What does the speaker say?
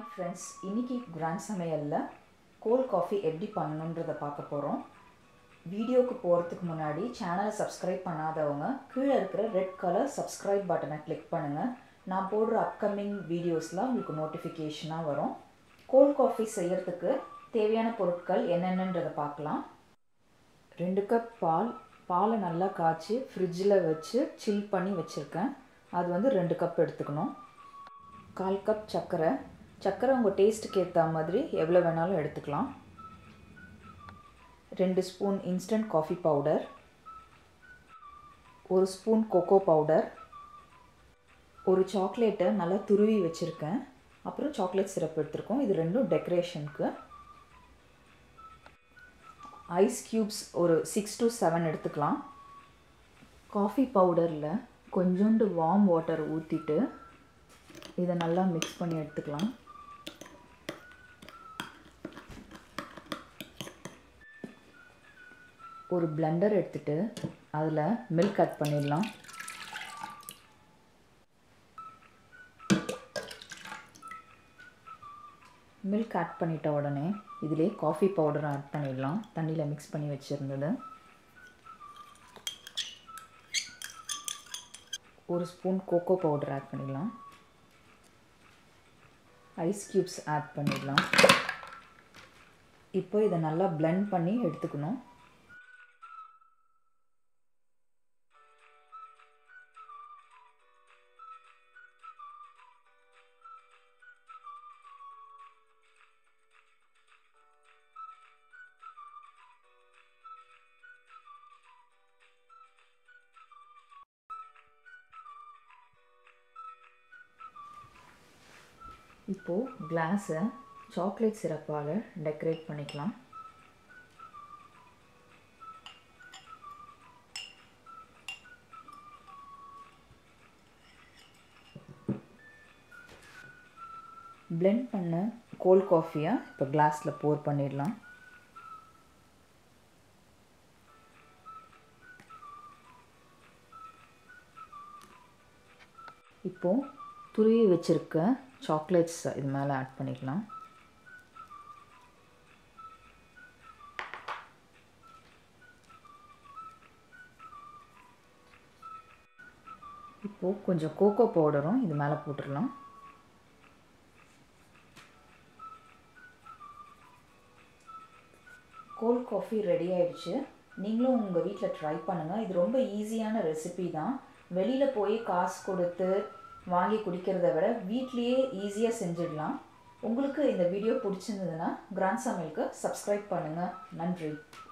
hi friends இன்றைக்கி grand சமையலில் cold coffee எப்படி பண்ணணுன்றதை பார்க்க போகிறோம் வீடியோக்கு போகிறதுக்கு முன்னாடி சேனலை சப்ஸ்கிரைப் பண்ணாதவங்க கீழே இருக்கிற ரெட் கலர் சப்ஸ்கிரைப் பட்டனை கிளிக் பண்ணுங்கள் நான் போடுற அப்கமிங் வீடியோஸ்லாம் உங்களுக்கு நோட்டிஃபிகேஷனாக வரும் கோல்ட் காஃபி செய்கிறதுக்கு தேவையான பொருட்கள் என்னென்னன்றதை பார்க்கலாம் ரெண்டு கப் பால் பாலை நல்லா காய்ச்சி ஃப்ரிட்ஜில் வச்சு சில் பண்ணி வச்சுருக்கேன் அது வந்து ரெண்டு கப் எடுத்துக்கணும் கால் கப் சர்க்கரை சர்க்கரை உங்கள் டேஸ்ட்டுக்கு ஏற்ற மாதிரி எவ்வளோ வேணாலும் எடுத்துக்கலாம் ரெண்டு ஸ்பூன் இன்ஸ்டன்ட் காஃபி பவுடர் ஒரு ஸ்பூன் கொக்கோ பவுடர் ஒரு சாக்லேட்டை நல்லா துருவி வச்சுருக்கேன் அப்புறம் சாக்லேட் சிரப் எடுத்திருக்கோம் இது ரெண்டும் டெக்கரேஷனுக்கு ஐஸ் க்யூப்ஸ் ஒரு சிக்ஸ் டு செவன் எடுத்துக்கலாம் காஃபி பவுடரில் கொஞ்சோண்டு வார்ம் வாட்டர் ஊற்றிட்டு இதை நல்லா மிக்ஸ் பண்ணி எடுத்துக்கலாம் ஒரு பிளெண்டர் எடுத்துட்டு அதில் மில்க் ஆட் பண்ணிடலாம் மில்க் ஆட் பண்ணிட்ட உடனே இதிலே காஃபி பவுடரும் ஆட் பண்ணிடலாம் தண்ணியில் மிக்ஸ் பண்ணி வச்சுருந்தது ஒரு ஸ்பூன் கோகோ பவுடர் ஆட் பண்ணிடலாம் ஐஸ் க்யூப்ஸ் ஆட் பண்ணிடலாம் இப்போ இதை நல்லா பிளெண்ட் பண்ணி எடுத்துக்கணும் இப்போது கிளாஸை சாக்லேட் சிரப்பால் டெக்கரேட் பண்ணிக்கலாம் பிளெண்ட் பண்ண கோல்ட் காஃபியை இப்போ கிளாஸில் போர் பண்ணிடலாம் இப்போது துருவி வச்சுருக்க சாக்லேட்ஸ் இது மேலே ஆட் பண்ணிக்கலாம் இப்போது கொஞ்சம் கோகோ பவுடரும் இது மேலே போட்டுடலாம் கோல்ட் காஃபி ரெடி ஆயிடுச்சு நீங்களும் உங்கள் வீட்டில் ட்ரை பண்ணுங்கள் இது ரொம்ப ஈஸியான ரெசிபி தான் வெளியில் போய் காசு கொடுத்து வாங்கி குடிக்கிறத விட வீட்லேயே ஈஸியாக செஞ்சிடலாம் உங்களுக்கு இந்த வீடியோ பிடிச்சிருந்ததுன்னா கிராண்ட் சமையலுக்கு சப்ஸ்கிரைப் பண்ணுங்கள் நன்றி